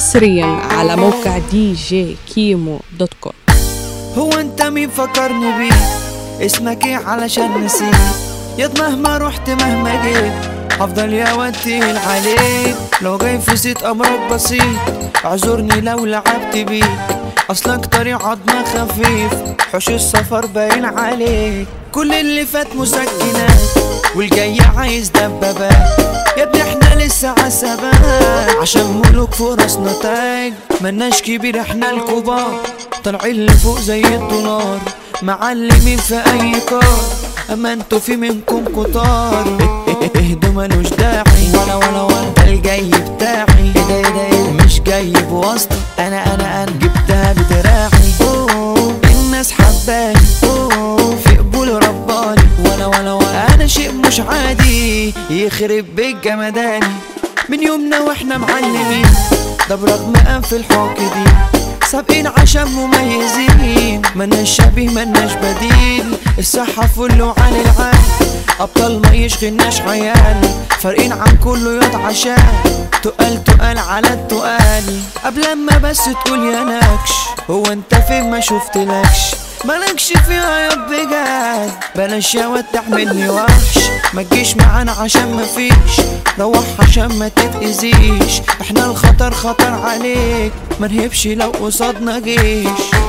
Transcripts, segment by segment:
حصريا على موقع دي جي كيمو دوت كوم هو انت مين فكرني بيه اسمك ايه علشان نسيت ياض مهما رحت مهما جيت هفضل يا وانتهي عليك لو جاي في زيت امرك بسيط اعذرني لو لعبت بيك اصلك طريق عضمة خفيف حوش السفر باين عليك كل اللي فات مسكنات والجاي عايز دبابات يا ابني احنا لسه عسبات عشان ملوك فوق راسنا تاج ملناش كبير احنا الكبار طالعين لفوق زي الدولار معلمين في اي كار اما انتوا في منكم كتار اهدوا ملوش داعي ولا ولا ولا ده الجاي بتاعي ايه ده ايه ده ايه ده مش جاي بواسطة انا انا انا جبتها بدراعي أوه، الناس حباني أوه، في قبول رباني ولا ولا ولا انا شيء مش عادي يخرب بيت جمداني من يومنا واحنا معلمين ده برغم انف الحق دي سابقين عشان مميزين مناش شبيه مناش بديل الصحة فل وعلى العال أبطال ما يشغلناش عيال فارقين عن كله ياض عشان تقال تقال على التقال قبل ما بس تقول يا نكش هو انت فين ما شفتلكش مالكش فيها يا بجد بلاش يا واد تحملني وحش ما تجيش معانا عشان ما فيش روح عشان ما تتأذيش احنا الخطر خطر عليك ما نهبش لو قصادنا جيش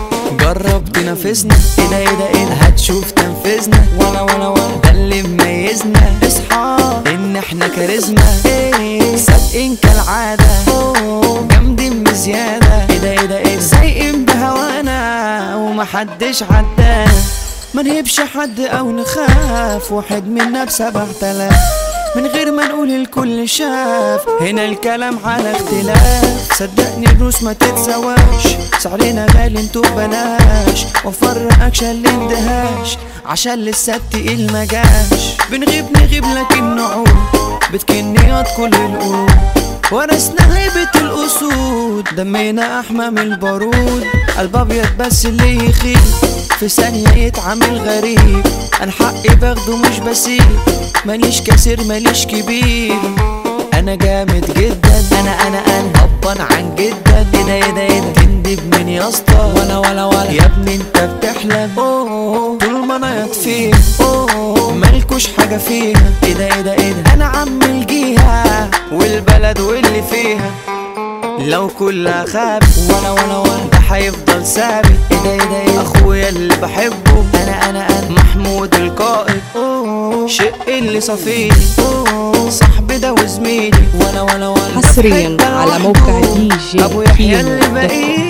جرب تنافسنا ايه ده ايه ده ايه ده هتشوف تنفذنا ولا ولا ولا ده اللي مميزنا اصحى ان احنا كاريزما ايه سابقين كالعادة أوه، جامدين بزيادة ايه ده ايه ده ايه ده سايقين بهوانا ومحدش عدانا ما نهبش حد او نخاف واحد منا بسبع تلاف من غير ما نقول الكل شاف هنا الكلام على اختلاف صدقني الروس ما تتسواش سعرنا غالي انتو بلاش وفر اكشن الاندهاش عشان لسه التقيل ما جاش بنغيب نغيب لكن نعود بتكنيات كل القلوب ورثنا هيبة الأسود دمينا أحمى من البارود قلب أبيض بس اللي يخيب في ثانية يتعامل غريب أنا حقي باخده مش بسيب ماليش كثير ماليش كبير أنا جامد جدا أنا أنا أنا هبطان عن جدا إيه ده إيه ده إيه ده تندب من يا اسطى ولا ولا ولا يا ابني أنت بتحلم أوه طول ما أنا يطفي أوه مالكوش حاجة فيها إيه ده إيه ده إيه ده أنا عم الجيها والبلد واللي فيها لو كلها خاب ولا ولا ولا ده هيفضل ثابت ايه ده ايه ده ايه اخويا اللي بحبه انا انا انا محمود القائد أوه، شق اللي صفيني أوه، صاحبي ده وزميلي ولا ولا ولا ده حصريا بحبه على لوحده. موقع دي جي ابو يحيى كيمو اللي دوت كوم. بقيت